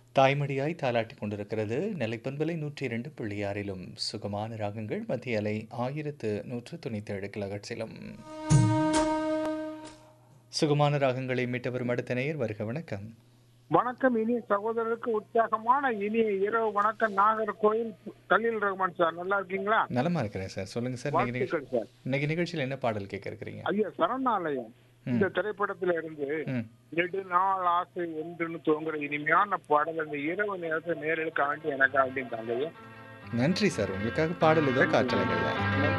தாய்மடியாய் தாலாட்டிக் கொண்டிருக்கிறது நிலைப்பண்பலை நூற்றி இரண்டு புள்ளி ஆறிலும் சுகமான ராகங்கள் மத்திய அலை ஆயிரத்து நூற்று தொண்ணூற்றி ஏழு கிலகட்சிலும் சுகமான ராகங்களை மீட்டு வரும் அடுத்த நேயர் வருக வணக்கம் வணக்கம் இனிய சகோதரருக்கு உற்சாகமான இனிய இரவு வணக்கம் நாகர்கோயில் கலீல் ரஹ்மான் சார் நல்லா இருக்கீங்களா நலமா இருக்கிறேன் சார் சொல்லுங்க சார் இன்னைக்கு நிகழ்ச்சி வாழ்த்துக்கள் சார் இன்னைக்கு நிகழ்ச்சியில் என்ன பாடல் கேட்க இருக்கிறீங்க ஐயா சரணாலயம் இந்த திரைப்படத்துல இருந்து ம் நெடுநாள் ஆசை ஒன்றுன்னு தோங்குற இனிமையான பாடல் அந்த இரவு நேரத்தை நேரலுக்கு வேண்டி எனக்கா அப்படின்னு தாங்க ஐயா நன்றி சார் உங்களுக்காக பாடல் ஏதோ காற்றலைகள்ல